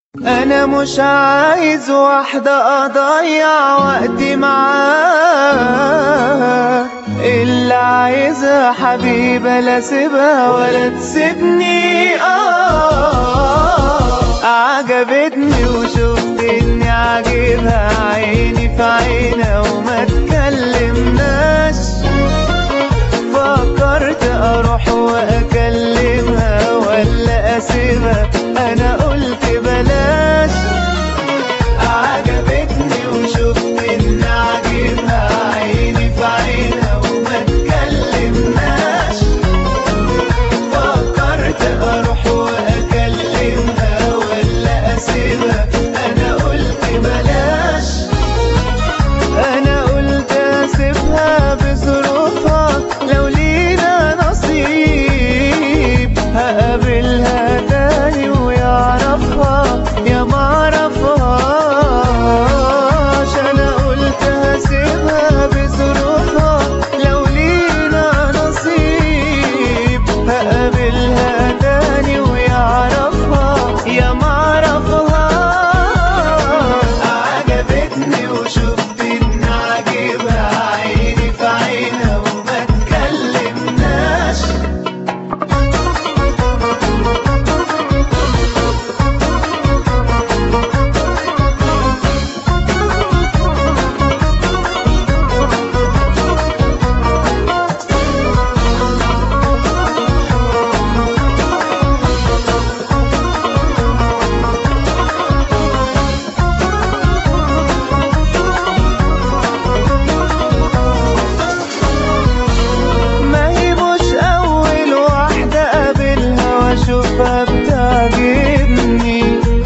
انا مش عايز واحدة اضيع وقتي معاها اللي عايزها حبيبة لا سيبها ولا تسيبني اه عجبتني وشفت اني عاجبها عيني في عينها وما تكلمناش فكرت اروح واكلمها ولا اسيبها انا قلت بلاش عجبتني وشفت ان عاجبها عيني في عينها وما تكلمناش فكرت اروح واكلمها ولا اسيبها انا قلت بلاش انا قلت اسيبها بظروفها لو لينا نصيب هقابلها تاني ويعرفها يا معرفهاش انا قلت هسيبها بظروفها لو لينا نصيب هقابلها تاني ويعرفها يا معرفهاش عجبتني وشفت ان عاجبها عيني في عينها وما تكلمناش ما هي مش أول واحدة أقابلها وأشوفها بتعجبني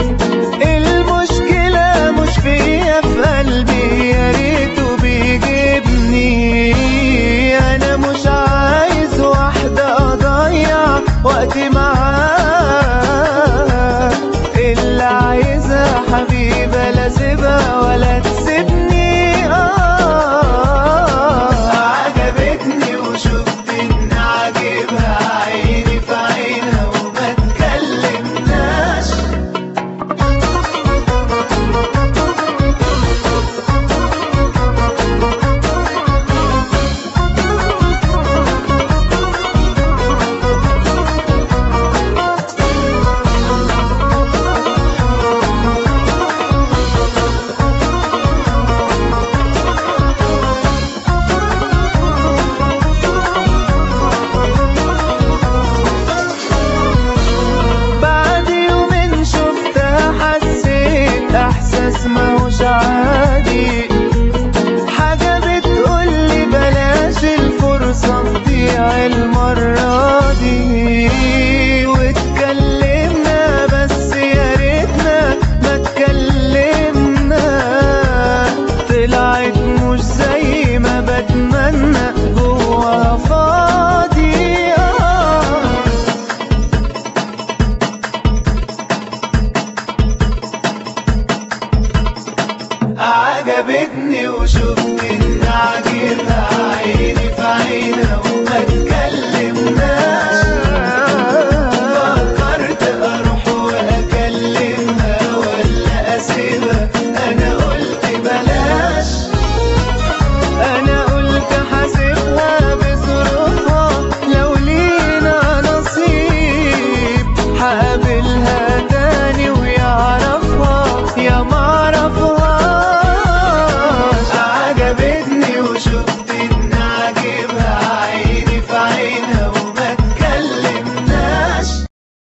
المشكلة مش فيا في قلبي يا ريته بيجيبني أنا مش عايز واحدة أضيع وقتي معاها اللي عايزها حبيبة لا سيبها ولا تسيبني آه عجبتني وشفت إن عاجبها عيني في عينها وما تكلمناش بعد يومين شفتها حسيت احساس ماهوش عادي حاجة بتقولي بلاش الفرصة تضيع المرة دي واتكلمنا بس يا ريتنا ما اتكلمنا طلعت مش زي ما بتمنى جواها فاضي آه عجبتني وشفت ان عاجبها